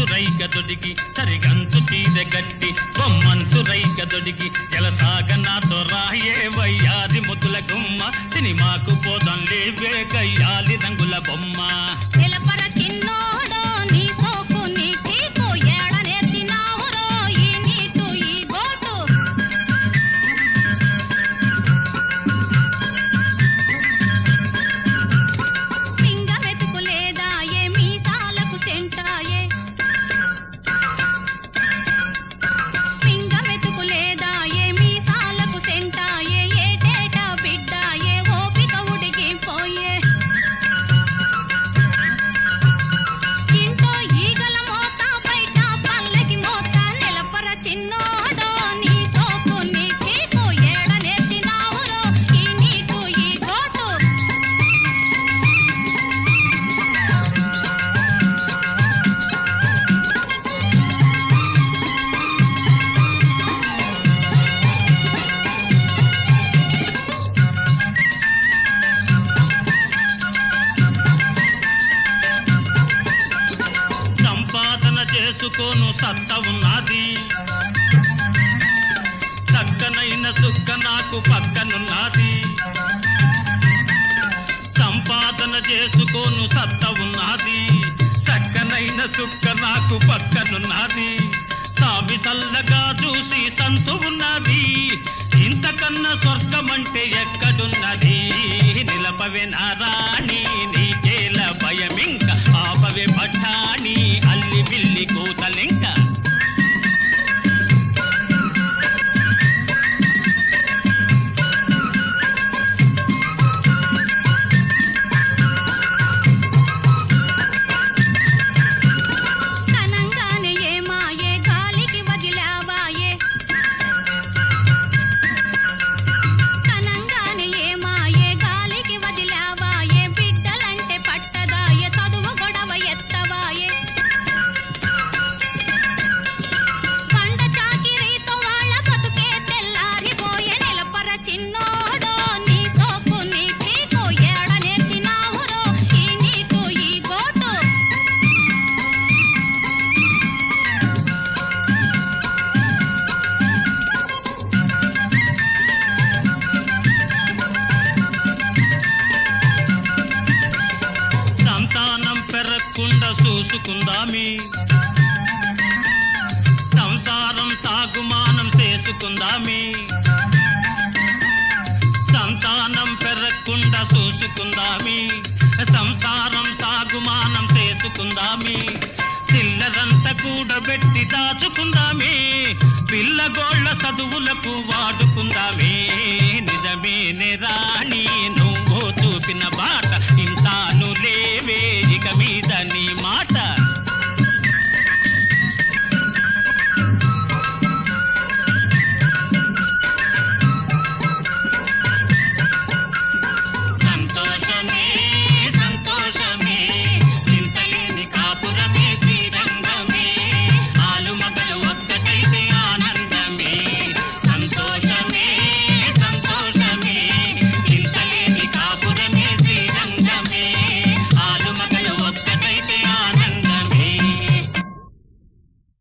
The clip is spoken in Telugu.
బొమ్మంచు రైక దొడిగి సరిగంచు చీర గట్టి బొమ్మంచు రైక దొడిగి జలసాగ నాతో రాయే వయ్యాది ముద్దుల గుమ్మ సినిమాకు పోదాం లేవే గయ్యాలి రంగుల బొమ్మ నిలపర చిన్నోడో నీ సోకు నీ చీకు ఏడ నేర్చినావురో ఈ నీటు ఈ గోటు పింగ మెతుకు లేదా ఏ మీసాలకు సెంటాయే పింగ మెతుకు లేదా ఏ మీసాలకు సెంటాయే ఏటేటా బిడ్డాయే ఓపిక ఉడిగిపోయే ఇంట్లో ఈగల మోత బయట పల్లకి మోత నిలపర చిన్నోడో నీ సోకు నీ చీకు ఏడ నేర్చినావురో ఈ నీటు ఈ గోటు సంపాదన చేసుకోను సత్త ఉన్నది చక్కనైన సుక్క నాకు పక్కనున్నది సంపాదన చేసుకోను సత్త ఉన్నది చక్కనైన సుక్క నాకు పక్కనున్నది సావి చల్లగా చూసి సంతు ఉన్నది ఇంతకన్నా స్వర్గమంటే ఎక్కడున్నది నిలపవే నారాణి నీకేల భయమింక ఆపవే పఠాణి అల్లి బిల్లి కూతలింక కనంగానే ఏమాయే గాలికి వదిలావాయే కనంగానే ఏమాయే గాలికి వదిలావాయే బిడ్డలంటే పట్టదాయే చదువు గొడవ ఎత్తవాయే పండ చాకిరీతో వాళ్ళ బతుకే తెల్లారిపోయే నిలపర చిన్నోడో నీ సోకు నీ చీకు ఏడ నేర్చినావురో ఈ నీటు ఈ గోటు సంతానం పెరగకుండా చూసుకుందామి సంసారం సాగుమానం చేసుకుందామి సంతానం పెరగకుండా చూసుకుందామి సంసారం సాగుమానం చేసుకుందామి చిల్లరంతా కూడబెట్టి దాచుకుందామి పిల్లగోళ్ల చదువులకు వా